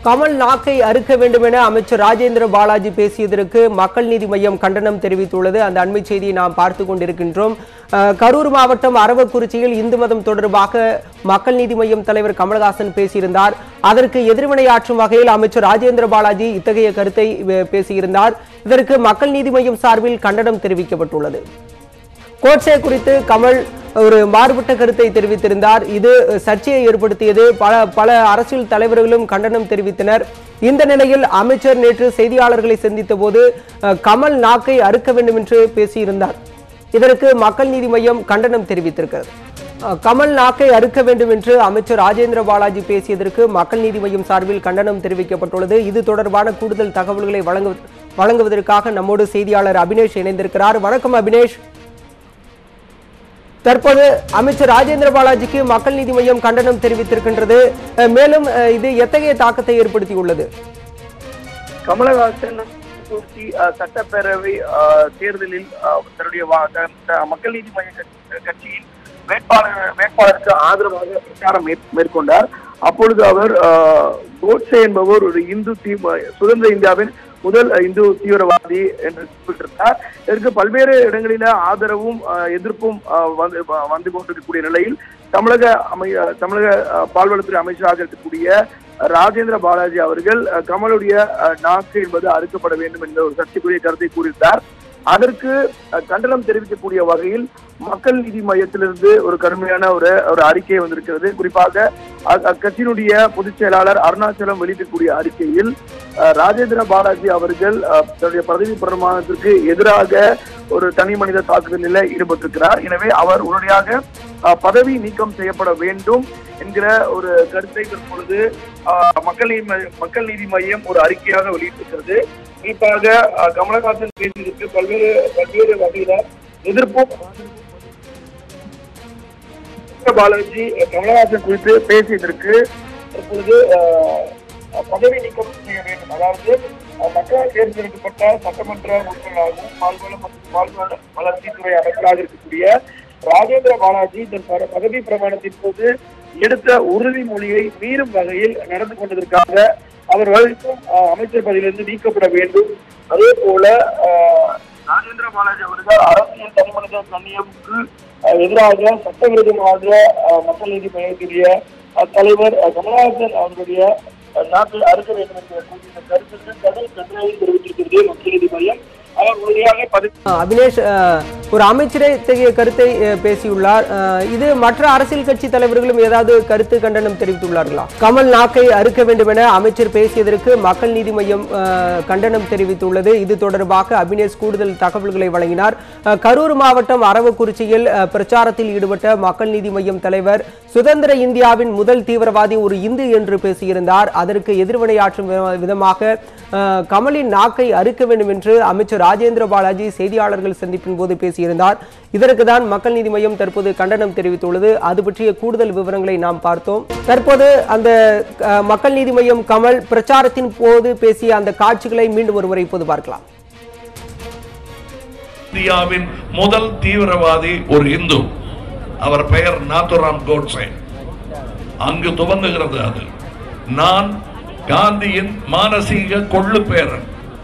கமல் நாக்கை அறுக்க வேண்டும் என அமைச்சர் ராஜேந்திர பாலாஜி பேசியதற்கு மக்கள் நீதி மையம் கண்டனம் தெரிவித்துள்ளது அந்த அண்மை செய்தியை நாம் பார்த்து கொண்டிருக்கின்றோம் அஹ், கரூர் மாவட்டம் அரவக்குறிச்சியில் இந்து மதம் தொடர்பாக மக்கள் நீதி மையம் தலைவர் கமலஹாசன் பேசியிருந்தார் அதற்கு எதிர்வினையாற்றும் வகையில் அமைச்சர் ராஜேந்திர பாலாஜி இத்தகைய கருத்தை அஹ், பேசியிருந்தார் இதற்கு மக்கள் நீதி மையம் சார்பில் கண்டனம் தெரிவிக்கப்பட்டுள்ளது கோட்சே குறித்து கமல் ஒரு மாறுபட்ட கருத்தை தெரிவித்திருந்தார் இது சர்ச்சையை ஏற்படுத்தியது பல பல அரசியல் தலைவர்களும் கண்டனம் தெரிவித்தனர் இந்த நிலையில் அமைச்சர் நேற்று செய்தியாளர்களை சந்தித்த போது அஹ், கமல் நாக்கை அறுக்க வேண்டும் என்று பேசியிருந்தார் இதற்கு மக்கள் நீதி மையம் கண்டனம் தெரிவித்திருக்கிறது அஹ், கமல் நாக்கை அறுக்க வேண்டும் என்று அமைச்சர் ராஜேந்திர பாலாஜி பேசியதற்கு மக்கள் நீதி மையம் சார்பில் கண்டனம் தெரிவிக்கப்பட்டுள்ளது இது தொடர்பான கூடுதல் தகவல்களை வழங்கு வழங்குவதற்காக நம்மோடு செய்தியாளர் அபினேஷ் இணைந்திருக்கிறார் வணக்கம் அபினேஷ் தற்போது அமைச்சர் ராஜேந்திர பாலாஜிக்கு மக்கள் நீதி மையம் கண்டனம் தெரிவித்திருக்கின்றது அஹ் மேலும் அஹ் இது எத்தகைய தாக்கத்தை ஏற்படுத்தியுள்ளது கமலஹாசன் திருச்சி அஹ், சட்டப்பேரவை அஹ், தேர்தலில் அஹ், தன்னுடைய வா- த- த- மக்கள் நீதி மைய கட்சி- கட்சியின் வேட்பாளர் வேட்பாளருக்கு ஆதரவாக பிரச்சாரம் மேற்- மேற்கொண்டார் அப்பொழுது அவர் அஹ், கோட்சே என்பவர் ஒரு இந்து தீ சுதந்திர இந்தியாவின் முதல் இந்து தீவிரவாதி என்று குறிப்பிட்டிருந்தார் இதற்கு பல்வேறு இடங்களில ஆதரவும் அஹ், எதிர்ப்பும் அஹ், வந்து வ- வந்து கொண்டிருக்கக்கூடிய நிலையில் தமிழக அமை அஹ், தமிழக அஹ், பால்வளத்துறை அமைச்சராக இருக்கக்கூடிய ராஜேந்திர பாலாஜி அவர்கள் அஹ், கமலுடைய அஹ், நாக்கு என்பது அறுக்கப்பட வேண்டும் என்ற ஒரு சர்ச்சைக்குரிய கருத்தை கூறியிருந்தார் அதற்கு அஹ், கண்டனம் தெரிவிக்கக்கூடிய வகையில் மக்கள் நீதி மையத்திலிருந்து ஒரு கடுமையான ஒரு ஒரு அறிக்கை வந்திருக்கிறது குறிப்பாக அ- அக்கட்சியினுடைய பொதுச் செயலாளர் அருணாச்சலம் வெளியிடக்கூடிய அறிக்கையில் அஹ், ராஜேந்திர பாலாஜி அவர்கள் அஹ், தன்னுடைய பதவி பிரமாணத்திற்கு எதிராக ஒரு தனி மனித தாக்குதலில் ஈடுபட்டிருக்கிறார் எனவே அவர் உடனடியாக அஹ், பதவி நீக்கம் செய்யப்பட வேண்டும் என்கிற ஒரு கருத்தை தற்பொழுது அஹ், மக்கள் நீதி மை- மக்கள் நீதி மையம் ஒரு அறிக்கையாக வெளியிட்டிருக்கிறது குறிப்பாக அஹ், கமலஹாசன் பேசியதற்கு பல்வேறு பல்வேறு வகையில எதிர்ப்பும் பாலாஜி அஹ், கமலஹாசன் குறித்து பேசியதற்கு தற்பொழுது அஹ், பதவி நீக்கம் செய்ய வேண்டும் அதாவது அஹ், மக்களால் தேர்ந்தெடுக்கப்பட்ட சட்டமன்ற உறுப்பினராகவும் பால்வளம் மற்றும் பால்வள வளர்ச்சித்துறை அமைச்சராக இருக்கக்கூடிய ராஜேந்திர பாலாஜி தன் பத- பதவி பிரமாணத்தின் போது எடுத்த உறுதிமொழியை மீறும் வகையில் நடந்து கொண்டதற்காக அவர் வகிக்கும் அஹ், அமைச்சர் பதவியிலிருந்து நீக்கப்பட வேண்டும் அதே போல அஹ், ராஜேந்திர பாலாஜி அவர்கள் அரசியல் தனிமனித கண்ணியமுக்கு அஹ், எதிராக சட்டவிரோதமாக அஹ், மக்கள் நீதி மையத்துடைய அஹ், தலைவர் அஹ், கமலஹாசன் அவர்களுடைய அஹ், நாட்டை அறுக்க வேண்டும் என்ற கூறிய கருத்துக்கு கடும் கண்டனம் தெரிவித்திருக்கிறது மக்கள் நீதி மையம் அவர் உறுதியாக பதவி அஹ் அபினேஷ் அஹ், ஒரு அமைச்சரே இத்தகைய கருத்தை அஹ், பேசியுள்ளார் அஹ், இது மற்ற அரசியல் கட்சி தலைவர்களும் ஏதாவது கருத்து கண்டனம் தெரிவித்துள்ளார்களா கமல் நாக்கை அறுக்க வேண்டும் என அமைச்சர் பேசியதற்கு மக்கள் நீதி மையம் அஹ், கண்டனம் தெரிவித்துள்ளது இது தொடர்பாக அபினேஷ் கூடுதல் தகவல்களை வழங்கினார் அஹ், கரூர் மாவட்டம் அரவக்குறிச்சியில் அஹ், பிரச்சாரத்தில் ஈடுபட்ட மக்கள் நீதி மையம் தலைவர் சுதந்திர இந்தியாவின் முதல் தீவிரவாதி ஒரு இந்து என்று பேசியிருந்தார் அதற்கு எதிர்வினையாற்றும் வித- விதமாக அஹ், கமலின் நாக்கை அறுக்க வேண்டும் என்று அமைச்சர் ராஜேந்திர பாலாஜி செய்தியாளர்கள் சந்திப்பின் போது பேசியிருந்தார் இதற்கு தான் மக்கள் நீதி மையம் தற்போது கண்டனம் தெரிவித்துள்ளது அது பற்றிய கூடுதல் விவரங்களை நாம் பார்த்தோம் தற்போது அந்த அஹ், மக்கள் நீதி மையம் கமல் பிரச்சாரத்தின் போது பேசிய அந்த காட்சிகளை மீண்டும் ஒருமுறை இப்போது பார்க்கலாம் இந்தியாவின் முதல் தீவிரவாதி ஒரு இந்து அவர் பெயர் நாத்துராம் கோட்சே அங்கு துவங்குகிறது அது நான் காந்தியின் மானசீக கொள்ளு பேரன்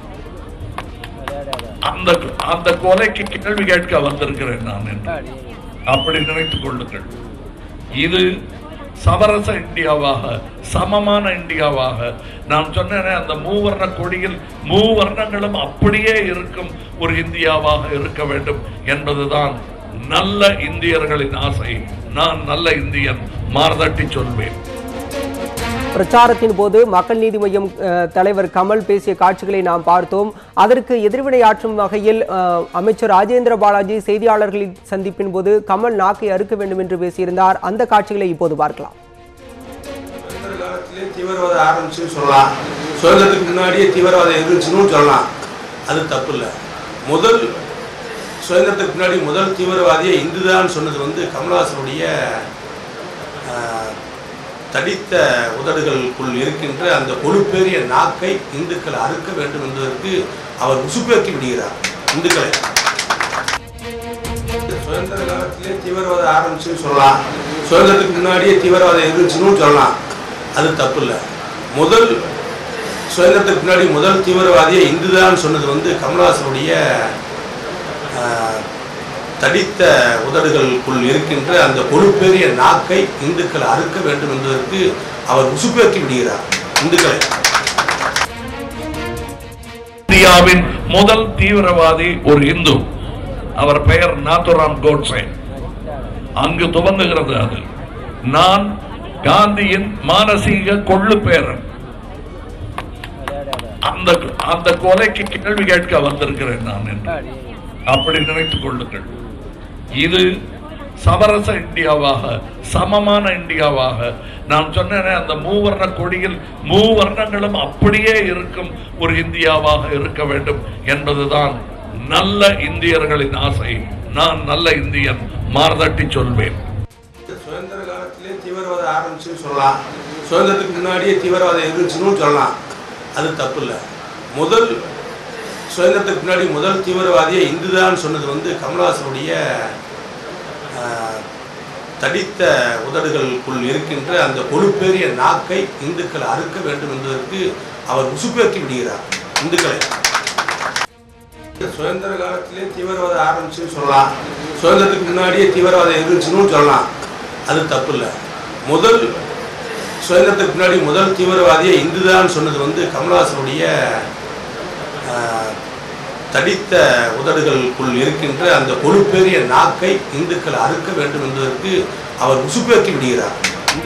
அந்த அந்த கொலைக்கு கேள்வி கேட்க வந்திருக்கிறேன் நான் என்று. அப்படி நினைத்துக் கொள்ளுங்கள் இது சமரச இந்தியாவாக சமமான இந்தியாவாக நான் சொன்னேனே அந்த மூவர்ண கொடியில் மூவர்ணங்களும் அப்படியே இருக்கும் ஒரு இந்தியாவாக இருக்க வேண்டும் என்பதுதான் நல்ல இந்தியர்களின் ஆசை நான் நல்ல இந்தியன் மார்தட்டி சொல்வேன் பிரச்சாரத்தின் போது மக்கள் நீதி மையம் அஹ், தலைவர் கமல் பேசிய காட்சிகளை நாம் பார்த்தோம் அதற்கு எதிர்வினையாற்றும் வகையில் அஹ், அமைச்சர் ராஜேந்திர பாலாஜி செய்தியாளர்களின் சந்திப்பின் போது கமல் நாக்கை அறுக்க வேண்டும் என்று பேசியிருந்தார் அந்த காட்சிகளை இப்போது பார்க்கலாம் சுதந்திர காலத்திலே தீவிரவாதம் ஆரம்பிச்சுன்னு சொல்லலாம் சுதந்திரத்துக்கு முன்னாடியே தீவிரவாதம் இருந்துச்சுன்னு சொல்லலாம் அது தப்பு இல்லை முதல் சுதந்திரத்துக்கு முன்னாடி முதல் தீவிரவாதியை இந்துதான் சொன்னது வந்து கமலஹாசனுடைய ஆஹ், தடித்த உதடுகளுக்குள் இருக்கின்ற அந்த கொழுப்பேறிய நாக்கை இந்துக்கள் அறுக்க வேண்டும் என்பதற்கு அவர் உசுப்பேற்றி விடுகிறார் இந்துக்களை சுதந்திர காலத்திலே தீவிரவாதம் ஆரம்பிச்சுன்னு சொல்லலாம் சுதந்திரத்துக்கு முன்னாடியே தீவிரவாதம் இருந்துச்சுன்னு சொல்லலாம் அது தப்பு இல்லை முதல் சுதந்திரத்துக்கு முன்னாடி முதல் தீவிரவாதியை இந்துதான் சொன்னது வந்து கமலஹாசனுடைய ஆஹ், தடித்த உதடுகளுக்குள் இருக்கின்ற அந்த பொறுப்பேறிய நாக்கை இந்துக்கள் அறுக்க வேண்டும் என்பதற்கு அவர் உசுப்பேற்றி விடுகிறார் இந்துக்களை இந்தியாவின் முதல் தீவிரவாதி ஒரு இந்து அவர் பெயர் நாத்துராம் கோட்சே அங்கு துவங்குகிறது அது நான் காந்தியின் மானசீக கொள்ளு பேரன் அந்த அந்த கொலைக்கு கேள்வி கேட்க வந்திருக்கிறேன் நான் என்று அப்படி நினைத்துக் கொள்ளுங்கள் இது சமரச இந்தியாவாக சமமான இந்தியாவாக நான் சொன்னேனே அந்த மூவர்ண கொடியில் மூவர்ணங்களும் அப்படியே இருக்கும் ஒரு இந்தியாவாக இருக்க வேண்டும் என்பதுதான் நல்ல இந்தியர்களின் ஆசை நான் நல்ல இந்தியன் மார்தட்டி சொல்வேன் சுதந்திர காலத்திலே தீவிரவாதம் ஆரம்பிச்சுன்னு சொல்லலாம் சுதந்திரத்துக்கு முன்னாடியே தீவிரவாதம் இருந்துச்சுன்னு சொல்லலாம் அது தப்பு இல்லை முதல் சுதந்திரத்துக்கு முன்னாடி முதல் தீவிரவாதியை இந்துதான் சொன்னது வந்து கமலஹாசனுடைய ஆஹ், தடித்த உதடுகளுக்குள் இருக்கின்ற அந்த பொறுப்பேறிய நாக்கை இந்துக்கள் அறுக்க வேண்டும் என்பதற்கு அவர் உசுப்பேற்றி விடுகிறார் இந்துக்களை சுதந்திர காலத்திலே தீவிரவாதம் ஆரம்பிச்சுன்னு சொல்லலாம் சுதந்திரத்துக்கு முன்னாடியே தீவிரவாதம் இருந்துச்சுன்னு சொல்லலாம் அது தப்பு இல்லை முதல் சுதந்திரத்துக்கு முன்னாடி முதல் தீவிரவாதியை இந்துதான் சொன்னது வந்து கமலஹாசனுடைய ஆஹ், தடித்த உதடுகளுக்குள் இருக்கின்ற அந்த பொறுப்பேறிய நாக்கை இந்துக்கள் அறுக்க வேண்டும் என்பதற்கு அவர் உசுப்பேற்றி விடுகிறார்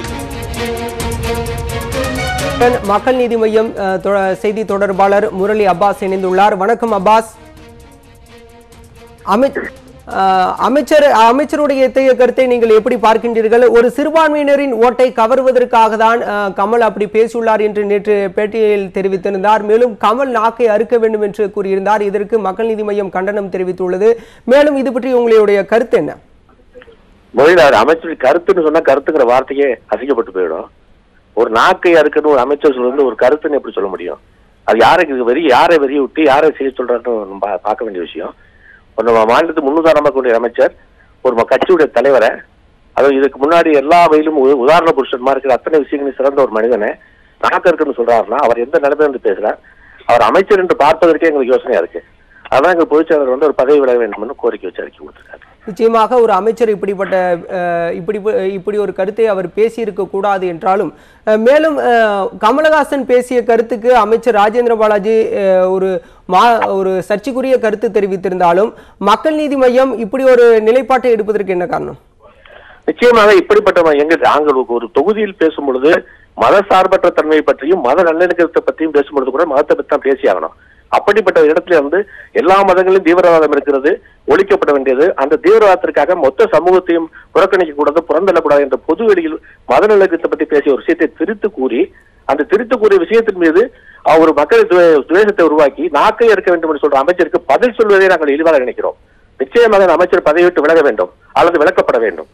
மக்கள் நீதி மையம் அஹ், தொ- செய்தி தொடர்பாளர் முரளி அப்பாஸ் இணைந்துள்ளார் வணக்கம் அப்பாஸ் அமித் அஹ், அமைச்சர் அமைச்சருடைய இத்தகைய கருத்தை நீங்கள் எப்படி பார்க்கின்றீர்கள் ஒரு சிறுபான்மையினரின் ஓட்டை கவர்வதற்காக தான் அஹ், கமல் அப்படி பேசியுள்ளார் என்று நேற்று பேட்டியில் தெரிவித்திருந்தார் மேலும் கமல் நாக்கை அறுக்க வேண்டும் என்று கூறியிருந்தார் இதற்கு மக்கள் நீதி மையம் கண்டனம் தெரிவித்துள்ளது மேலும் இது பற்றி உங்களுடைய கருத்து என்ன மொழினார் அமைச்சர் கருத்துன்னு சொன்னா கருத்துங்கிற வார்த்தையே அசிங்கப்பட்டு போயிடும் ஒரு நாக்கை அறுக்கணும் ஒரு அமைச்சர் சொல்றது ஒரு கருத்துன்னு எப்படி சொல்ல முடியும் அது யாருக்கு இது வெறி யாரை வெறிய விட்டு யாரை செய்ய சொல்றான்னு நம்ம பா- பார்க்க வேண்டிய விஷயம் ஒரு நம்ம மாநிலத்து முன்னுதாரணமாக கூடிய அமைச்சர் ஒரு ம- கட்சியுடைய தலைவரை அதுவும் இதுக்கு முன்னாடி எல்லா வகையிலும் உ- உதாரண புருஷன்மா இருக்கிற அத்தனை விஷயங்களையும் சிறந்த ஒரு மனிதனை நாக்க இருக்குன்னு சொல்றாருன்னா அவர் எந்த நிலைமையில இருந்து பேசுறார் அவர் அமைச்சர் என்று பார்ப்பதற்கே எங்களுக்கு யோசனையா இருக்கு அதான் எங்க பொதுச்செயலர் வந்து ஒரு பதவி விலக வேண்டும்னு கோரிக்கை வச்சு அறிக்கை கொடுத்திருக்காரு நிச்சயமாக ஒரு அமைச்சர் இப்படிப்பட்ட அஹ், இப்படி இப்படி ஒரு கருத்தை அவர் பேசியிருக்க கூடாது என்றாலும் அஹ், மேலும் அஹ், கமலஹாசன் பேசிய கருத்துக்கு அமைச்சர் ராஜேந்திர பாலாஜி அஹ், ஒரு மா ஒரு சர்ச்சைக்குரிய கருத்து தெரிவித்திருந்தாலும் மக்கள் நீதி மையம் இப்படி ஒரு நிலைப்பாட்டை எடுப்பதற்கு என்ன காரணம் நிச்சயமாக இப்படிப்பட்ட ம- எங்க நாங்கள் ஒரு தொகுதியில் பேசும் பொழுது மத சார்பற்ற தன்மையை பற்றியும் மத நல்லிணக்கத்தை பற்றியும் பேசும் பொழுது கூட மதத்தை பற்றி தான் பேசியாகணும் அப்படிப்பட்ட இடத்துல வந்து எல்லா மதங்களிலும் தீவிரவாதம் இருக்கிறது ஒழிக்கப்பட வேண்டியது அந்த தீவிரவாதத்திற்காக மொத்த சமூகத்தையும் புறக்கணிக்க கூடாது புறந்தள்ளக்கூடாது என்ற பொது வெளியில் மத நல்லிணக்கத்தை பற்றி பேசிய ஒரு விஷயத்தை திரித்து கூறி அந்த திரித்து கூறிய விஷயத்தின் மீது அவர் ஒரு மக்கள் துவே- துவேஷத்தை உருவாக்கி நாக்கை எடுக்க வேண்டும் என்று சொல்ற அமைச்சருக்கு பதில் சொல்வதை நாங்கள் இழிவாக நினைக்கிறோம் நிச்சயமாக அந்த அமைச்சர் பதவி விட்டு விலக வேண்டும் அல்லது விலக்கப்பட வேண்டும்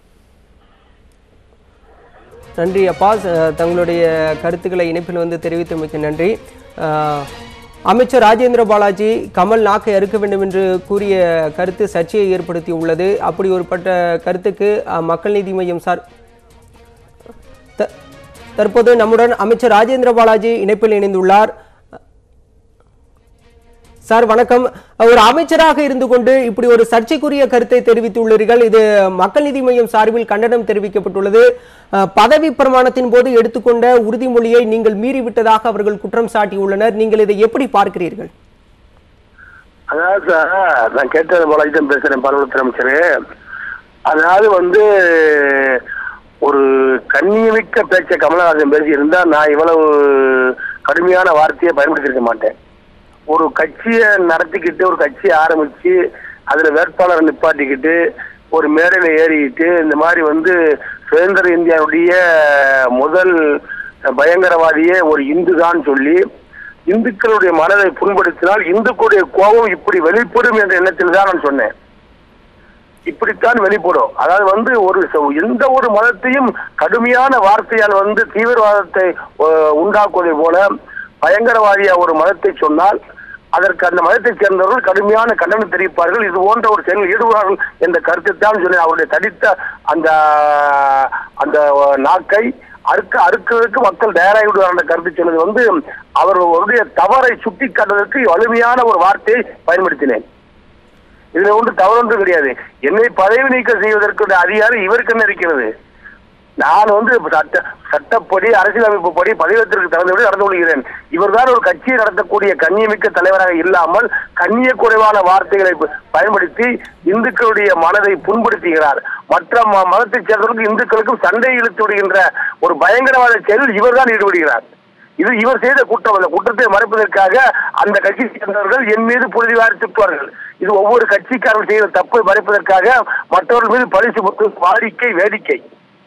நன்றி அப்பா அஹ், தங்களுடைய கருத்துக்களை இணைப்பில் வந்து தெரிவித்தமைக்கு நன்றி அஹ், அமைச்சர் ராஜேந்திர பாலாஜி கமல் நாக்கை அறுக்க வேண்டும் என்று கூறிய கருத்து சர்ச்சையை ஏற்படுத்தி உள்ளது அப்படி ஒருப்பட்ட கருத்துக்கு அஹ், மக்கள் நீதி மையம் சார் த- தற்போது நம்முடன் அமைச்சர் ராஜேந்திர பாலாஜி இணைப்பில் இணைந்துள்ளார் சார் வணக்கம் ஒரு அமைச்சராக இருந்து கொண்டு இப்படி ஒரு சர்ச்சைக்குரிய கருத்தை தெரிவித்துள்ளீர்கள் இது மக்கள் நீதி மையம் சார்பில் கண்டனம் தெரிவிக்கப்பட்டுள்ளது அஹ், பதவி பிரமாணத்தின் போது எடுத்துக்கொண்ட உறுதிமொழியை நீங்கள் மீறிவிட்டதாக அவர்கள் குற்றம் சாட்டியுள்ளனர் நீங்கள் இதை எப்படி பார்க்கிறீர்கள் அதாவது சார் நான் கேட்டது போல தான் பேசுறேன் பால்வளத்துறை அமைச்சர் அதாவது வந்து ஒரு கண்ணியமிக்க பேச்சை கமலஹாசன் பேசி இருந்தா நான் இவ்வளவு கடுமையான வார்த்தையை பயன்படுத்தியிருக்க மாட்டேன் ஒரு கட்சியை நடத்திக்கிட்டு ஒரு கட்சியை ஆரம்பிச்சு அதுல வேட்பாளரை நிப்பாட்டிக்கிட்டு ஒரு மேடையில ஏறிக்கிட்டு இந்த மாதிரி வந்து சுதந்திர இந்தியாவுடைய முதல் பயங்கரவாதியே ஒரு இந்து தான் சொல்லி இந்துக்களுடைய மனதை புண்படுத்தினால் இந்துக்களுடைய கோபம் இப்படி வெளிப்படும் என்ற எண்ணத்தில் தான் நான் சொன்னேன் இப்படித்தான் வெளிப்படும் அதாவது வந்து ஒரு ச- எந்த ஒரு மதத்தையும் கடுமையான வார்த்தையால் வந்து தீவிரவாதத்தை அஹ், உண்டாக்குவதை போல பயங்கரவாதியா ஒரு மதத்தை சொன்னால் அதற்கு அந்த மதத்தைச் சேர்ந்தவர்கள் கடுமையான கண்டனம் தெரிவிப்பார்கள் இது போன்ற ஒரு செயலில் ஈடுபடுவார்கள் என்ற கருத்தை தான் சொன்னேன் அவருடைய தடித்த அந்த அந்த நாக்கை அறுக்க அறுக்கிறதுக்கு மக்கள் தயாராகி விடுவார் கருத்து சொன்னது வந்து அவர்களுடைய தவறை சுட்டி காட்டுவதற்கு வலிமையான ஒரு வார்த்தையை பயன்படுத்தினேன் இதுல ஒன்று தவறு ஒன்றும் கிடையாது என்னை பதவி நீக்கம் செய்வதற்கு அதிகாரம் இவருக்கு என்ன இருக்கிறது நான் வந்து சட்ட சட்டப்படி அரசியலமைப்பு படி பதவியத்திற்கு தகுந்தபடி நடந்து கொள்கிறேன் இவர்தான் ஒரு கட்சியை நடத்தக்கூடிய கண்ணியமிக்க தலைவராக இல்லாமல் கண்ணிய குறைவான வார்த்தைகளை ப- பயன்படுத்தி இந்துக்களுடைய மனதை புண்படுத்துகிறார் மற்ற ம- மதத்தைச் சேர்ந்தவர்களுக்கும் இந்துக்களுக்கும் சண்டை இழுத்து விடுகின்ற ஒரு பயங்கரவாத செயலில் இவர்தான் ஈடுபடுகிறார் இது இவர் செய்த குற்றம் அந்த குற்றத்தை மறைப்பதற்காக அந்த கட்சியை சேர்ந்தவர்கள் என் மீது புழுதிவாரி சுற்றுவார்கள் இது ஒவ்வொரு கட்சிக்காரர்கள் செய்த தப்பை மறைப்பதற்காக மற்றவர்கள் மீது பழி சுமத்தும் வாடிக்கை வேடிக்கை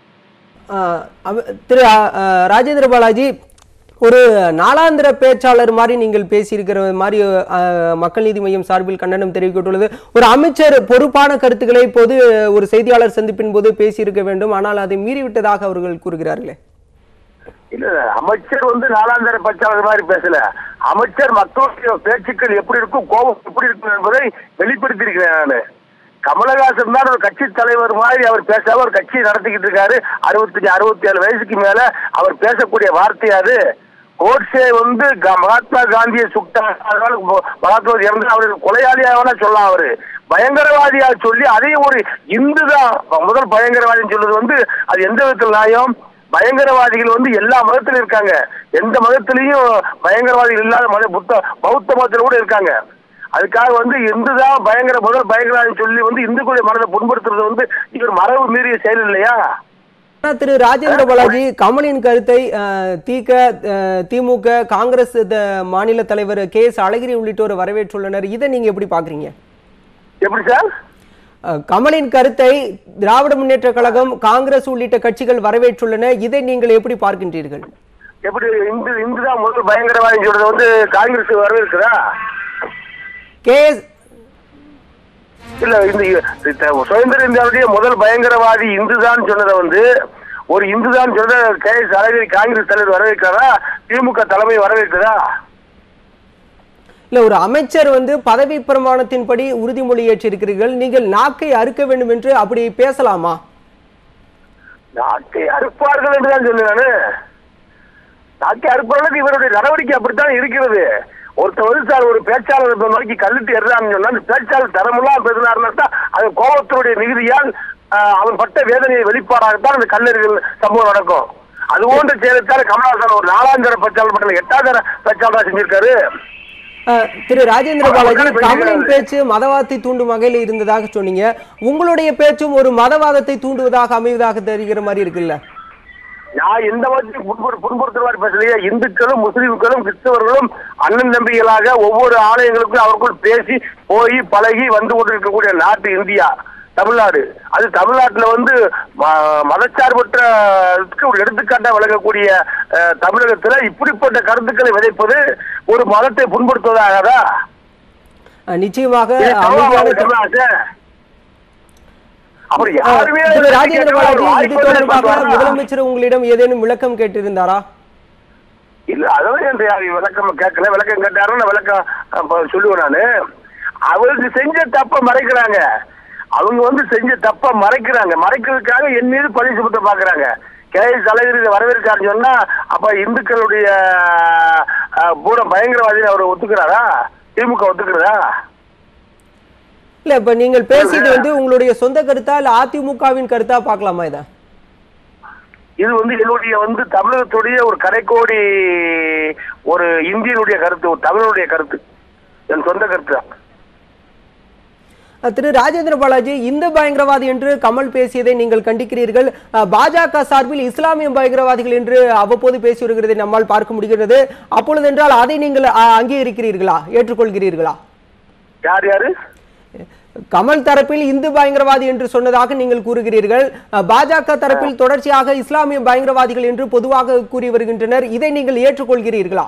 ஆஹ் அவ- திரு ஆஹ், ஆஹ், ராஜேந்திர பாலாஜி ஒரு நாளாந்திர பேச்சாளர் மாதிரி நீங்கள் பேசியிருக்கிற மாதிரி ஆஹ், மக்கள் நீதி மையம் சார்பில் கண்டனம் தெரிவிக்கப்பட்டுள்ளது ஒரு அமைச்சர் பொறுப்பான கருத்துக்களை பொது ஒரு செய்தியாளர் சந்திப்பின் போது பேசியிருக்க வேண்டும் ஆனால் அதை மீறிவிட்டதாக அவர்கள் கூறுகிறார்களே இல்ல இல்ல, அமைச்சர் வந்து நாலாந்தர பச்சாளர் மாதிரி பேசல அமைச்சர் மக்களுடைய பேச்சுக்கள் எப்படி இருக்கும் கோபம் எப்படி இருக்கும் என்பதை வெளிப்படுத்தியிருக்கிறேன் நானு கமலஹாசன் தான் ஒரு கட்சி தலைவர் மாதிரி அவர் பேசாம ஒரு கட்சியை நடத்திக்கிட்டு இருக்காரு அறுபத்தஞ்சு அறுபத்தி ஏழு வயசுக்கு மேல அவர் பேசக்கூடிய வார்த்தை அது கோட்ஸே வந்து க- மகாத்மா காந்தியை சுட்டார் அதனால ம- மகாத்மா இறந்து அவர் கொலையாளியாக சொல்லலாம் அவரு பயங்கரவாதியா சொல்லி அதையும் ஒரு இந்து தான் முதல் பயங்கரவாதின்னு சொல்றது வந்து அது எந்த விதத்தில் நியாயம் பயங்கரவாதிகள் வந்து எல்லா மதத்திலும் இருக்காங்க எந்த மதத்திலையும் பயங்கரவாதிகள் இல்லாத மத புத்த பௌத்த மதத்தில் கூட இருக்காங்க அதுக்காக வந்து இந்து தான் பயங்கர முதல் பயங்கரவாதி சொல்லி வந்து இந்துக்களுடைய மனதை புண்படுத்துறது வந்து இவர் மரபு மீறிய செயல் இல்லையா ஆனா திரு ராஜேந்திர பாலாஜி கமலின் கருத்தை ஆஹ், தீக்க ஆஹ், திமுக காங்கிரஸ் த- மாநில தலைவர் கே எஸ் அழகிரி உள்ளிட்டோர் வரவேற்றுள்ளனர் இதை நீங்க எப்படி பாக்குறீங்க எப்படி சார் அஹ், கமலின் கருத்தை திராவிட முன்னேற்ற கழகம் காங்கிரஸ் உள்ளிட்ட கட்சிகள் வரவேற்றுள்ளன இதை நீங்கள் எப்படி பார்க்கின்றீர்கள் எப்படி இந்து இந்து தான் முதல் பயங்கரவாதி சொல்றது வந்து காங்கிரஸ் வரவேற்குதா கே எஸ் இல்ல இந்த இந்த சுதந்திர இந்தியாவுடைய முதல் பயங்கரவாதி இந்துதான் சொன்னதை வந்து ஒரு இந்துதான் சொன்னதை கே எஸ் அழகிரி காங்கிரஸ் தலைவர் வரவேற்கிறாரா திமுக தலைமை வரவேற்குதா இல்ல ஒரு அமைச்சர் வந்து பதவி பிரமாணத்தின்படி உறுதிமொழி ஏற்றிருக்கிறீர்கள் நீங்கள் நாக்கை அறுக்க வேண்டும் என்று அப்படி பேசலாமா நாட்டை அறுப்பார்கள் என்று தான் சொன்னேன் நானு நாட்டை அறுப்பார்கள் இவருடைய நடவடிக்கை அப்படித்தான் இருக்கிறது ஒருத்தர் வந்து சார் ஒரு பேச்சாளர் இப்ப நோக்கி கல்லிட்டு எறான்னு சொன்னா அந்த பேச்சாளர் தரமெல்லாம் பேசினாருன்னா தான் அது கோபத்தினுடைய மிகுதியால் ஆஹ், அவன் பட்ட வேதனையை வெளிப்பாடாகத்தான் அந்த கல்லறிகள் சம்பவம் நடக்கும் அது போன்ற செயலத்தால் கமலஹாசன் ஒரு நாலாந்தர பேச்சாளர் பட்டம் எட்டாந்தர பேச்சாளர் செஞ்சிருக்காரு அஹ், திரு ராஜேந்திர பாலாஜி கமலின் பேச்சு மதவாதத்தை தூண்டும் வகையில் இருந்ததாக சொன்னீங்க உங்களுடைய பேச்சும் ஒரு மதவாதத்தை தூண்டுவதாக அமைவதாக தெரிகிற மாதிரி இருக்குல்ல நான் எந்த மதத்தையும் புண்படு புண்படுத்துற மாதிரி பேசலையே இந்துக்களும் முஸ்லிம்களும் கிறிஸ்தவர்களும் அண்ணன் தம்பிகளாக ஒவ்வொரு ஆலயங்களுக்கும் அவருக்குள் பேசி போய் பழகி வந்து கொண்டிருக்கக்கூடிய நாட்டு இந்தியா தமிழ்நாடு அது தமிழ்நாட்டுல வந்து ம- மதச்சார்பற்றதுக்கு ஒரு எடுத்துக்காட்டா விளங்கக்கூடிய அஹ், தமிழகத்துல இப்படிப்பட்ட கருத்துக்களை விதைப்பது ஒரு மதத்தை புண்படுத்துவதாகதா அஹ், நிச்சயமாக இது அமைதியான தமிழ்நாடு தமிழ்நாடு. அப்புறம் அஹ், யாருமே திரு ராஜேந்திர பாலாஜி இது வாய்ப்பு தொடர்பாக இல்லை. முதலமைச்சர் உங்களிடம் ஏதேனும் விளக்கம் கேட்டிருந்தாரா இல்ல அதான் என்ற விளக்கம் கேட்கல விளக்கம் கேட்டாருன்னு நான் விளக்கம் அப்ப சொல்லுவேன் நானு அவருக்கு செஞ்ச தப்ப மறைக்கிறாங்க அவங்க வந்து செஞ்ச தப்ப மறைக்கிறாங்க மறைக்கிறதுக்காக என் மீது பழி சுமத்த பாக்குறாங்க கே எஸ் அழகிரி இதை வரவேற்காருன்னு சொன்னா அப்ப இந்துக்களுடைய அஹ், பூட பயங்கரவாதி அவர் ஒத்துக்கிறாரா திமுக ஒத்துக்கிறதா இல்ல இப்ப நீங்கள் பேசியது வந்து உங்களுடைய சொந்த கருத்தா இல்ல அதிமுகவின் கருத்தா பார்க்கலாமா இதை இது வந்து என்னுடைய வந்து தமிழகத்துடைய ஒரு கடைக்கோடி ஒரு இந்தியனுடைய கருத்து ஒரு தமிழனுடைய கருத்து என் சொந்த கருத்து தான் அஹ் திரு ராஜேந்திர பாலாஜி இந்த பயங்கரவாதி என்று கமல் பேசியதை நீங்கள் கண்டிக்கிறீர்கள் அஹ் பாஜக சார்பில் இஸ்லாமிய பயங்கரவாதிகள் என்று அவ்வப்போது பேசி வருகிறதை நம்மால் பார்க்க முடிகிறது அப்பொழுது என்றால் அதை நீங்கள் அஹ், அங்கீகரிக்கிறீர்களா ஏற்றுக்கொள்கிறீர்களா யார் யாரு கமல் தரப்பில் இந்து பயங்கரவாதி என்று சொன்னதாக நீங்கள் கூறுகிறீர்கள் அஹ், பாஜக தரப்பில் தொடர்ச்சியாக இஸ்லாமிய பயங்கரவாதிகள் என்று பொதுவாக கூறி வருகின்றனர் இதை நீங்கள் ஏற்றுக்கொள்கிறீர்களா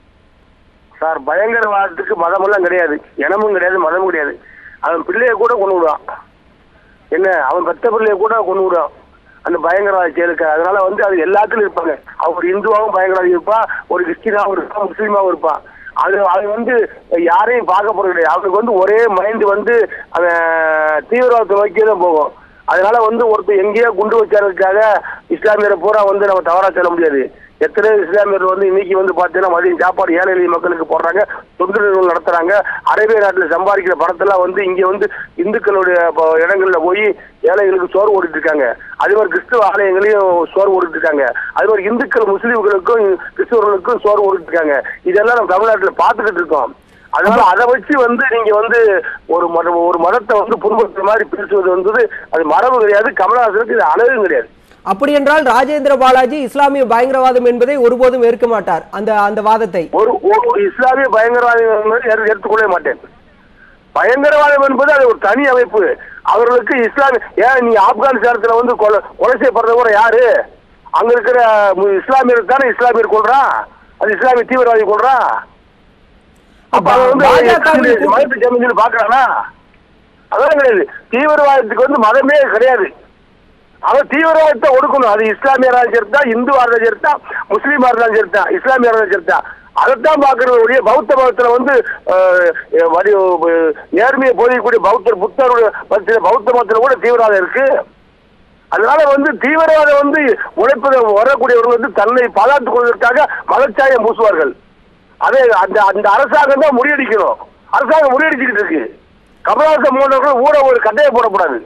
சார் பயங்கரவாதத்துக்கு மதமெல்லாம் கிடையாது இனமும் கிடையாது மதமும் கிடையாது அவன் பிள்ளைய கூட கொண்டு விடுவான் என்ன அவன் பெத்த பிள்ளைய கூட கொண்டு விடுவான் அந்த பயங்கரவாத செயலுக்கு அதனால வந்து அது எல்லாத்துலயும் இருப்பாங்க அவன் ஒரு இந்துவாகவும் பயங்கரவாதி இருப்பான் ஒரு கிறிஸ்டினாவும் இருப்பான் முஸ்லீமாவும் இருப்பான் அது அது வந்து யாரையும் பார்க்க போறது கிடையாது அவனுக்கு வந்து ஒரே மைண்ட் வந்து அவன் தீவிரவாதத்தை நோக்கியே தான் போகும் அதனால வந்து ஒருத்தர் எங்கேயோ குண்டு வச்சாருக்காக இஸ்லாமியரை பூரா வந்து நம்ம தவறா சொல்ல முடியாது எத்தனை இஸ்லாமியர் வந்து இன்னைக்கு வந்து பார்த்தீங்கன்னா மதியம் சாப்பாடு ஏழை எளிய மக்களுக்கு போடுறாங்க தொண்டு நிறுவனம் நடத்துறாங்க அரேபிய நாட்டில் சம்பாதிக்கிற பணத்தெல்லாம் வந்து இங்க வந்து இந்துக்களுடைய ப- இடங்கள்ல போய் ஏழைகளுக்கு சோறு ஓடிட்டு இருக்காங்க அதே மாதிரி கிறிஸ்துவ ஆலயங்களையும் சோறு ஓடிட்டு இருக்காங்க அதே மாதிரி இந்துக்கள் முஸ்லீம்களுக்கும் கிறிஸ்துவர்களுக்கும் சோறு ஓடிட்டு இருக்காங்க இதெல்லாம் நம்ம தமிழ்நாட்டில் பார்த்துக்கிட்டு இருக்கோம் அதனால அதை வச்சு வந்து நீங்க வந்து ஒரு மத ஒரு மதத்தை வந்து புண்படுத்துற மாதிரி பேசுவது வந்து அது மரபு கிடையாது கமலஹாசனுக்கு இது அழகும் கிடையாது அப்படி என்றால் ராஜேந்திர பாலாஜி இஸ்லாமிய பயங்கரவாதம் என்பதை ஒருபோதும் ஏற்க மாட்டார் அந்த அந்த வாதத்தை ஒரு ஒரு இஸ்லாமிய பயங்கரவாதம் என்பதை ஏற்று- ஏற்றுக்கொள்ளவே மாட்டேன் பயங்கரவாதம் என்பது அது ஒரு தனி அமைப்பு அவர்களுக்கு இஸ்லாமிய ஏன் நீங்க ஆப்கானிஸ்தானத்துல வந்து கொலை கொலை செய்யப்படுறது கூட யாரு அங்க இருக்கிற மு- இஸ்லாமியர் தானே இஸ்லாமியர் கொள்றான் அது இஸ்லாமிய தீவிரவாதி கொள்றான் அப்ப அவன் வந்து பாஜகவின் மதத்தை ஜமீன் பாக்குறானா அதெல்லாம் கிடையாது தீவிரவாதத்துக்கு வந்து மதமே கிடையாது அவன் தீவிரவாதத்தை ஒடுக்கணும் அது இஸ்லாமியரா சேர்த்தா இந்துவா இருந்தா சேர்த்தா முஸ்லீமா இருந்தாலும் சேர்த்தா இஸ்லாமியரா இருந்தாலும் சேர்த்தா அதைத்தான் பாக்குறது ஒழிய பௌத்த மதத்துல வந்து அஹ், வடி அஹ், நேர்மையை போதிக்கக்கூடிய பௌத்தர் புத்தர் மதத்துல பௌத்த மதத்துல கூட தீவிரவாதம் இருக்கு அதனால வந்து தீவிரவாதம் வந்து உழைப்பது வரக்கூடியவர்கள் வந்து தன்னை பாதுகாத்துக் கொள்வதற்காக மதச்சாயம் பூசுவார்கள் அதே அந்த அந்த அரசாங்கம் தான் முறியடிக்கணும் அரசாங்கம் முறியடிச்சுக்கிட்டு இருக்கு கமலஹாசன் போன்றவர்கள் ஊட ஒரு கட்டையை போடக்கூடாது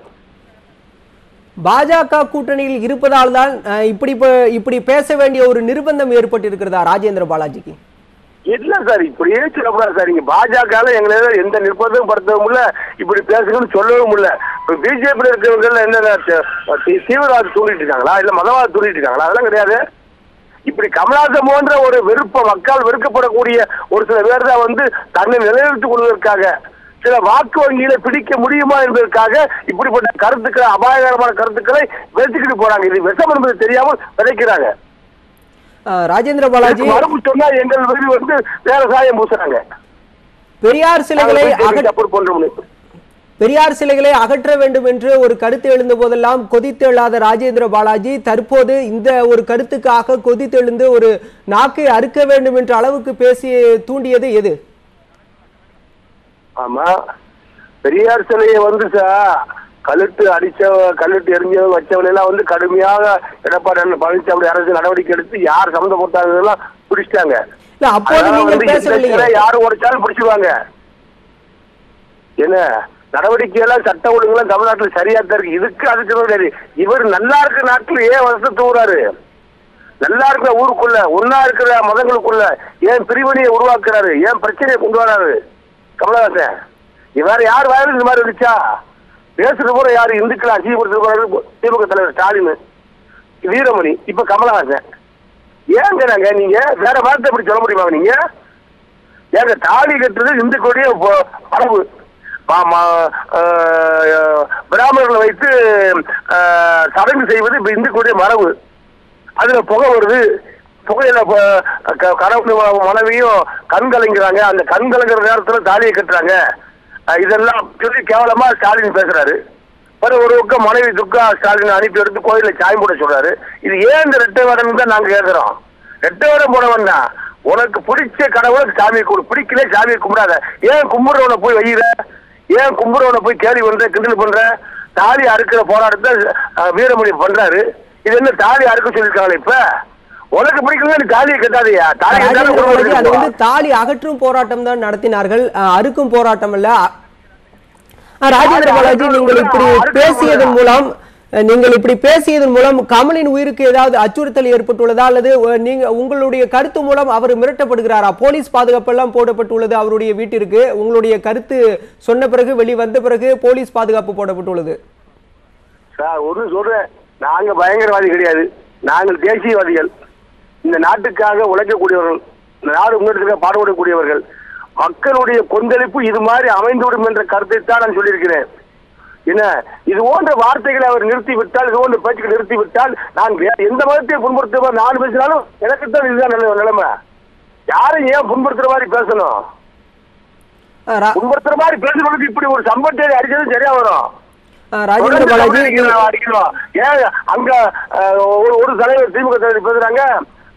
பாஜக கூட்டணியில் இருப்பதால் தான் அஹ், இப்படி ப- இப்படி பேச வேண்டிய ஒரு நிர்பந்தம் ஏற்பட்டிருக்கிறதா ராஜேந்திர பாலாஜிக்கு இல்ல சார் இப்படியே சொல்லக்கூடாது சார் இங்க பாஜக எங்களால எந்த நிர்பந்தமும் படுத்தவும் இல்ல இப்படி பேசுங்கன்னு சொல்லவும் இல்ல இப்ப பிஜேபி இருக்கிறவங்க என்ன தீ- தீவிரவாதம் தூண்டிட்டு இருக்காங்களா இல்ல மதவாதம் தூண்டிட்டு இருக்காங்களா அதெல்லாம் கிடையாது இப்படி கமலஹாசன் போன்ற ஒரு விருப்ப மக்கள் வெறுக்கப்படக்கூடிய ஒரு சில பேர் தான் வந்து தன்னை நிலைநிறுத்திக் கொள்வதற்காக சில வாக்கு வங்கியில பிடிக்க முடியுமா என்பதற்காக இப்படிப்பட்ட கருத்துக்களை அபாயகரமான கருத்துக்களை விதைச்சுக்கிட்டு போறாங்க இது விஷம் என்பது தெரியாமல் விதைக்கிறாங்க அஹ், ராஜேந்திர பாலாஜி மரபு சொன்னா எங்கள் விருது வந்து வேற சாயம் பூசுறாங்க பெரியார் சிலைகளை அகற்ற சப்போர்ட் பண்றோம்னு பெரியார் சிலைகளை அகற்ற வேண்டும் என்று ஒரு கருத்து எழுந்த போதெல்லாம் கொதித்து எழாத ராஜேந்திர பாலாஜி தற்போது இந்த ஒரு கருத்துக்காக கொதித்தெழுந்து ஒரு நாக்கை அறுக்க வேண்டும் என்ற அளவுக்கு பேசி தூண்டியது எது ஆமா பெரியார் சிலையை வந்து சார் கழுத்து அடிச்ச கழுத்து எரிஞ்சவன் வச்சவன் எல்லாம் வந்து கடுமையாக எடப்பாடி அண்ணன் பழனிசாமி அரசு நடவடிக்கை எடுத்து யார் சம்மந்தப்பட்டாங்க பிடிச்சிட்டாங்க இல்ல அப்போது அதனால நீங்கள் வந்து இந்த பேசவில்லையே சிலை யாரு உடைச்சாலும் பிடிச்சிருவாங்க என்ன நடவடிக்கை எல்லாம் சட்ட ஒழுங்குலாம் தமிழ்நாட்டுல சரியா தான் இருக்கு இதுக்கு அதுக்கு கிடையாது இவர் நல்லா இருக்கிற நாட்டுல ஏன் வருஷம் தூங்குறாரு நல்லா இருக்கிற ஊருக்குள்ள ஒன்னா இருக்கிற மதங்களுக்குள்ள ஏன் பிரிவினையை உருவாக்குறாரு ஏன் பிரச்சனையை கொண்டு வராரு கமலஹாசன் இது வேற யார் வாயிலும் இந்த மாதிரி இருந்துச்சா பேசுறது கூட யாரு இந்துக்களை அசிங்கப்படுத்துறது போறாரு திமுக தலைவர் ஸ்டாலின் வீரமணி இப்ப கமலஹாசன் ஏங்கிறாங்க நீங்க வேற வார்த்தை எப்படி சொல்ல முடியுமா நீங்க ஏங்க தாலி கட்டுறது இந்துக்களுடைய ப- மரபு பா- ம- ஆஹ் பிராமணர்களை வைத்து ஆஹ் சடங்கு செய்வது இப்ப இந்துக்களுடைய மரபு அதுல புகை வருது புகையில ப- க- கணவன் ம- மனைவியும் கண் கலங்கிறாங்க அந்த கண் கலங்குற நேரத்துல தாலியை கட்டுறாங்க அஹ் இதெல்லாம் சொல்லி கேவலமா ஸ்டாலின் பேசுறாரு ஒரு ஒரு பக்கம் மனைவி துர்கா ஸ்டாலின் அனுப்பி எடுத்து கோயில சாயம் போட சொல்றாரு இது ஏன் இந்த ரெட்டை வேடம் தான் நாங்க கேட்கிறோம் ரெட்டை வேடம் போனவன் தான் உனக்கு பிடிச்ச கடவுளுக்கு சாமியை கொடு பிடிக்கல சாமியை கும்பிடாத ஏன் கும்பிடுறவனை போய் வையிற ஏன் கும்பிடுறவனை போய் கேள்வி பண்ற கிண்டல் பண்ற தாலி அறுக்கிற போராட்டத்தை அஹ், வீரமணி பண்றாரு இது என்ன தாலி அறுக்க சொல்லிருக்காங்களே இப்ப உனக்கு பிடிக்கல நீ தாலியை கட்டாதயா தாலி ராஜேந்திர கட்டாத பாலாஜி அது குடும்பம் வந்து தாலி அகற்றும் போராட்டம் தான் நடத்தினார்கள் அஹ், அறுக்கும் போராட்டம் அல்ல அஹ், ராஜேந்திர பாலாஜி நீங்கள் இப்படி பேசியதன் மூலம் அஹ், நீங்கள் இப்படி பேசியதன் மூலம் கமலின் உயிருக்கு ஏதாவது அச்சுறுத்தல் ஏற்பட்டுள்ளதா அல்லது அஹ், நீங்க உங்களுடைய கருத்து மூலம் அவர் மிரட்டப்படுகிறாரா போலீஸ் பாதுகாப்பு எல்லாம் போடப்பட்டுள்ளது அவருடைய வீட்டிற்கு உங்களுடைய கருத்து சொன்ன பிறகு வெளிவந்த பிறகு போலீஸ் பாதுகாப்பு போடப்பட்டுள்ளது சார் ஒரு சொல்றேன் நாங்க பயங்கரவாதி கிடையாது நாங்கள் தேசியவாதிகள் இந்த நாட்டுக்காக உழைக்கக்கூடியவர்கள் இந்த நாடு முன்னெடுக்க பாடுபடக்கூடியவர்கள் மக்களுடைய கொந்தளிப்பு இது மாதிரி அமைந்துவிடும் என்ற கருத்தை தான் நான் சொல்லியிருக்கிறேன் என்ன இது போன்ற வார்த்தைகளை அவர் நிறுத்தி விட்டால் இது போன்ற பேச்சுக்களை நிறுத்தி விட்டால் நான் வேற எந்த மதத்தை புண்படுத்த நான் பேசினாலும் எனக்கு தான் இதுதான் நிலை- நிலைமை யாரும் ஏன் புண்படுத்துற மாதிரி பேசணும் அஹ், ரா- புண்படுத்துற மாதிரி பேசுறதுக்கு இப்படி ஒரு சம்பட்டை அடிச்சதும் சரியா வரும் அஹ், ராஜேந்திர பாலாஜி அடிக்கணும், அடிக்கணும். ஏன் அங்க அஹ், ஒரு ஒரு தலைவர் திமுக தலைவர் பேசுறாங்க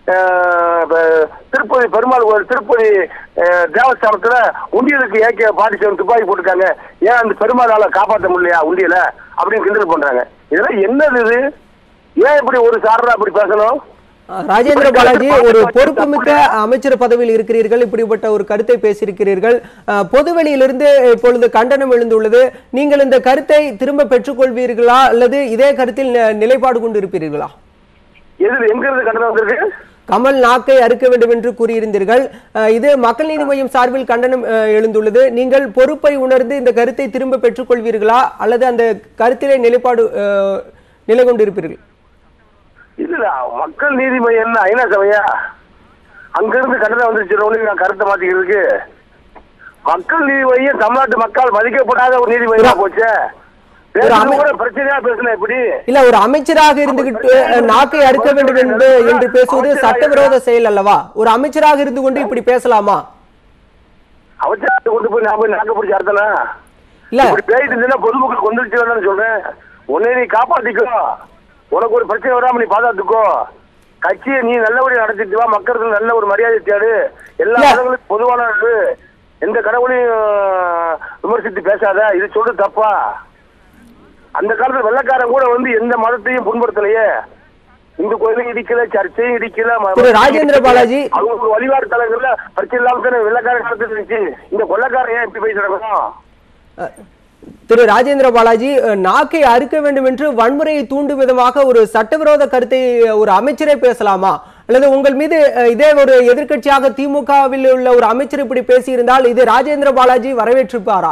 அஹ், ப- திருப்பதி பெருமாள் கோயில் திருப்பதி அஹ், தேவஸ்தானத்துல உண்டியலுக்கு ஏகே பாட்டி செவன் துப்பாக்கி போட்டிருக்காங்க ஏன் அந்த பெருமாளால காப்பாற்ற முடியலையா உண்டியல அப்படின்னு கிண்டல் பண்றாங்க இதெல்லாம் என்னது இது ஏன் இப்படி ஒரு சாரரா அப்படி பேசணும் அஹ், ராஜேந்திர பாலாஜி ஒரு பொறுப்புமிக்க அமைச்சர் பதவியில் இருக்கிறீர்கள் இப்படிப்பட்ட ஒரு கருத்தை பேசியிருக்கிறீர்கள் அஹ், பொதுவெளியிலிருந்து இப்பொழுது கண்டனம் எழுந்துள்ளது நீங்கள் இந்த கருத்தை திரும்ப பெற்றுக்கொள்வீர்களா அல்லது இதே கருத்தில் நி- நிலைப்பாடு கொண்டு இருப்பீர்களா எது எங்க இருந்து கண்டனம் வந்திருக்கு கமல் நாக்கை அறுக்க வேண்டும் என்று கூறியிருந்தீர்கள் அஹ், இது மக்கள் நீதி மையம் சார்பில் கண்டனம் அஹ், எழுந்துள்ளது நீங்கள் பொறுப்பை உணர்ந்து இந்த கருத்தை திரும்ப பெற்றுக்கொள்வீர்களா அல்லது அந்த கருத்திலே நிலைப்பாடு அஹ், நிலை கொண்டிருப்பீர்கள் இல்ல மக்கள் நீதி மையம் என்ன ஐநா சபையா அங்க இருந்து கண்டனம் வந்துருச்சு நான் கருத்தை மாத்திக்கிறதுக்கு மக்கள் நீதி மையம் தமிழ்நாட்டு மக்கள் மதிக்கப்படாத ஒரு நீதி மையமா போச்சே பேசுறது கூட பிரச்சனையா பேசுனா எப்படி இல்ல ஒரு அமைச்சராக இருந்துகிட்டு அஹ், நாக்கை அறுக்க வேண்டும் என்று என்று பேசுவது சட்டவிரோத செயல் அல்லவா ஒரு அமைச்சராக இருந்து கொண்டு இப்படி பேசலாமா அவசரத்தை கொண்டு போய் நான் போய் நாக்க பிடிச்சி அர்த்தனா இல்ல இப்படி பேசிட்டு இருந்தீங்கன்னா பொதுமக்கள் கொண்டுருச்சு சொல்றேன் உன்னை நீ காப்பாத்திக்கோ உனக்கு ஒரு பிரச்சனை வராம நீ பாதுகாத்துக்கோ கட்சியை நீ நல்லபடியா நடத்திட்டு வா மக்களுக்கு நல்ல ஒரு மரியாதை தேடு எல்லா இல்ல. மதங்களுக்கும் பொதுவான இது. எந்த கடவுளையும் அஹ், விமர்சித்து பேசாத இது சொல்றது தப்பா அந்த காலத்துல வெள்ளக்காரன் கூட வந்து எந்த மதத்தையும் புண்படுத்தலையே இந்து கோயிலையும் இடிக்கல சர்ச்சையும் இடிக்கல ம- திரு ராஜேந்திர பாலாஜி. அவங்க வழிபாடு தலங்கள்ல பிரச்சனை இல்லாம தானே வெள்ளக்காரன் நடத்திட்டு இருந்துச்சு இந்த கொள்ளக்காரன் ஏன் இப்படி பேசி நடக்கணும் அஹ், திரு ராஜேந்திர பாலாஜி அஹ், நாக்கை அறுக்க வேண்டும் என்று வன்முறையை தூண்டும் விதமாக ஒரு சட்டவிரோத கருத்தை ஒரு அமைச்சரே பேசலாமா அல்லது உங்கள் மீது அஹ், இதே ஒரு எதிர்க்கட்சியாக திமுகவில் உள்ள ஒரு அமைச்சர் இப்படி பேசியிருந்தால் இது ராஜேந்திர பாலாஜி வரவேற்றிருப்பாரா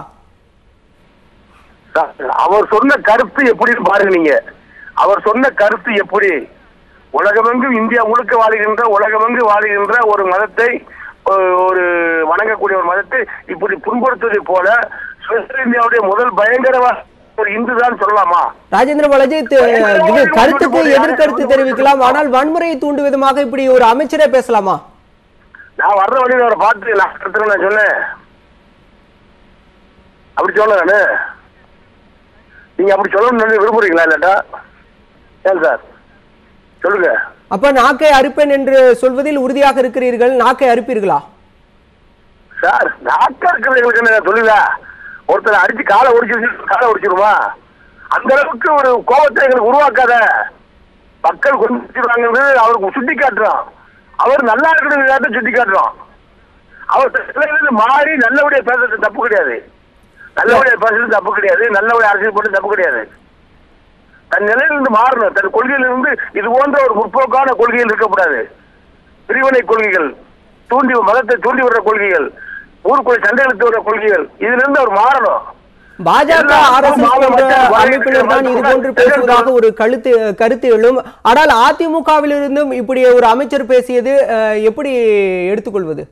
அவர் சொன்ன கருத்து எப்படின்னு பாருங்க நீங்க அவர் சொன்ன கருத்து எப்படி உலகமெங்கும் இந்தியா முழுக்க வாழுகின்ற உலகமெங்கு வாழுகின்ற ஒரு மதத்தை ஒ- ஒரு வணங்கக்கூடிய ஒரு மதத்தை இப்படி புண்படுத்துவதை போல சுதந்திர இந்தியாவுடைய முதல் பயங்கரவாத ஒரு இந்து தான் சொல்லலாமா ராஜேந்திர பாலாஜி தி- இது கருத்துக்கு எதிர்கருத்து தெரிவிக்கலாம் ஆனால் வன்முறையை தூண்டும் விதமாக இப்படி ஒரு அமைச்சரே பேசலாமா நான் வர்ற வழியில அவரை பார்த்து நான் கருத்துன்னு நான் சொன்னேன் அப்படி சொன்னேன் நானு நீங்க அப்படி சொல்லணும்னு விரும்புறீங்களா இல்லாட்டா ஏன் சார் சொல்லுங்க அப்ப நாக்கை அறுப்பேன் என்று சொல்வதில் உறுதியாக இருக்கிறீர்கள் நாக்கை அறுப்பீர்களா சார் நாக்கா இருக்கிறவங்களுக்கு என்ன தொழிலா ஒருத்தர் அடிச்சு காலை ஒடிச்சு காலை ஒடிச்சிருமா அந்த அளவுக்கு ஒரு கோபத்தை எங்களுக்கு உருவாக்காத மக்கள் கொண்டுறாங்கிறது அவருக்கு சுட்டி காட்டுறோம் அவர் நல்லா இருக்கிறது சுட்டி காட்டுறோம் அவர் சிலருக்கு மாறி நல்லபடியா பேசுறது தப்பு கிடையாது நல்லபடியா பேசுறது தப்பு கிடையாது நல்லபடியா அரசியல் பண்ணது தப்பு கிடையாது தன் நிலையிலிருந்து மாறணும் தன் கொள்கையிலிருந்து இது போன்ற ஒரு முற்போக்கான கொள்கைகள் இருக்கக்கூடாது பிரிவினை கொள்கைகள் தூண்டி மதத்தை தூண்டி விடுற கொள்கைகள் ஊருக்குள்ள சண்டை இழுத்து விடுற கொள்கைகள் இதுல இருந்து அவர் மாறணும் பாஜக எல்லா ஆர்எஸ்எஸ் மாவட்ட போன்ற மக்கள் அமைப்பினர் தான் இது போன்று மக்கள் பேசுவதாக ஒரு கருத்து கருத்து எழும் ஆனால் அதிமுகவிலிருந்தும் இப்படி ஒரு அமைச்சர் பேசியது அஹ், எப்படி எடுத்துக்கொள்வது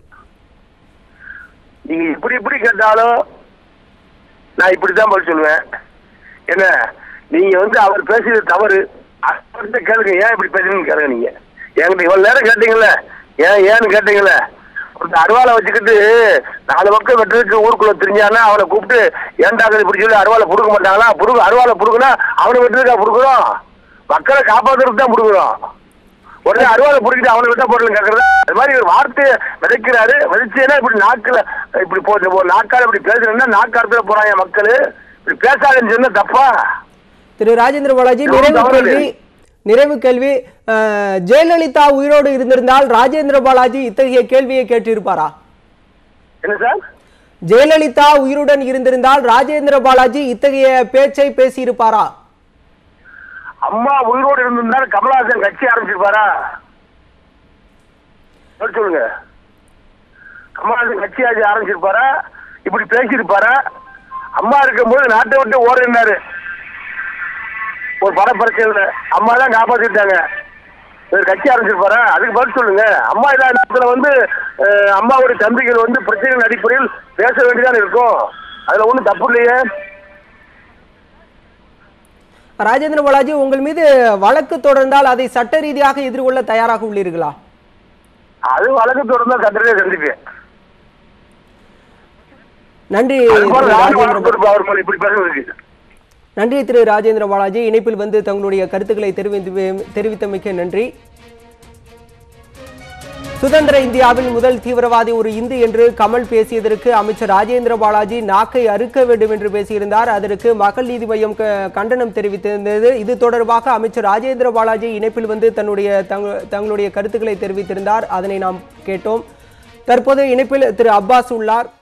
நீங்க இப்படி இப்படி கேட்டாலும் நான் இப்படித்தான் பதில் சொல்லுவேன் என்ன நீங்க வந்து அவர் பேசியது தவறு அவர்கிட்ட கேளுங்க ஏன் இப்படி பேசுறீங்கன்னு கேளுங்க நீங்க என்கிட்ட இவ்வளவு நேரம் கேட்டீங்கல்ல ஏன் ஏன்னு கேட்டீங்கல்ல ஒரு அருவாளை வச்சுக்கிட்டு நாலு பக்கம் வெட்டுறதுக்கு ஊருக்குள்ள தெரிஞ்சானா அவனை கூப்பிட்டு ஏன்டாங்க இப்படி சொல்லி அருவாளை புடுக்க மாட்டாங்களா புடுங்க அருவாளை புடுக்குனா அவனை வெட்டுறதுக்கா புடுக்குறோம் மக்களை காப்பாத்துறதுக்கு தான் புடுக்குறோம் உடனே அருவாளை புடிக்கிட்டு அவனை விட்டா போடலன்னு கேக்குறது அது மாதிரி ஒரு வார்த்தையை விதைக்கிறாரு விதைச்சேன்னா இப்படி நாக்குல இப்படி போ இந்த ஒரு நாக்கால இப்படி பேசுறேன்னா நாக்காரத்துல போறாங்க மக்கள் இப்படி பேசாதுன்னு சொன்னா தப்பா திரு ராஜேந்திர பாலாஜி எவ்வளவு நிறைவு தவறு கேள்வி நிறைவு கேள்வி அஹ், ஜெயலலிதா உயிரோடு இருந்திருந்தால் ராஜேந்திர பாலாஜி இத்தகைய கேள்வியை கேட்டிருப்பாரா என்ன சார் ஜெயலலிதா உயிருடன் இருந்திருந்தால் ராஜேந்திர பாலாஜி இத்தகைய பேச்சை பேசியிருப்பாரா அம்மா உயிரோடு இருந்திருந்தாரு கமலஹாசன் கட்சி ஆரம்பிச்சிருப்பாரா சொல்ல சொல்லுங்க கமலஹாசன் கட்சி ஆட்சி ஆரம்பிச்சிருப்பாரா இப்படி பேசியிருப்பாரா அம்மா இருக்கும்போது நாட்டை விட்டு ஓடினாரு ஒரு பட பிரச்சனை அம்மா தான் காப்பாத்திட்டாங்க ஒரு கட்சி ஆரம்பிச்சிருப்பாரா அதுக்கு பதில் சொல்லுங்க அம்மா இல்லாத நேரத்துல வந்து அஹ், அம்மாவுடைய தம்பிகள் வந்து பிரச்சனைகள் அடிப்படையில் பேச வேண்டியதான் இருக்கும் அதுல ஒண்ணும் தப்பு இல்லையே ராஜேந்திர பாலாஜி உங்கள் மீது வழக்கு தொடர்ந்தால் அதை சட்ட ரீதியாக எதிர்கொள்ள தயாராக உள்ளீர்களா அது வழக்கு தொடர்ந்தா சட்டத்தை சந்திப்பேன் நன்றி அது போல திரு நானும் ராஜேந்திர வழக்கு தொடுப்பேன் அவர் மேல இப்படி பேசுறதுக்கு நன்றி திரு ராஜேந்திர பாலாஜி இணைப்பில் வந்து தங்களுடைய கருத்துக்களை தெரிவித்து தெரிவித்தமைக்க நன்றி சுதந்திர இந்தியாவில் முதல் தீவிரவாதி ஒரு இந்து என்று கமல் பேசியதற்கு அமைச்சர் ராஜேந்திர பாலாஜி நாக்கை அறுக்க வேண்டும் என்று பேசியிருந்தார் அதற்கு மக்கள் நீதி மையம் க- கண்டனம் தெரிவித்திருந்தது இது தொடர்பாக அமைச்சர் ராஜேந்திர பாலாஜி இணைப்பில் வந்து தன்னுடைய தங்க- தங்களுடைய கருத்துக்களை தெரிவித்திருந்தார் அதனை நாம் கேட்டோம் தற்போது இணைப்பில் திரு அப்பாஸ் உள்ளார்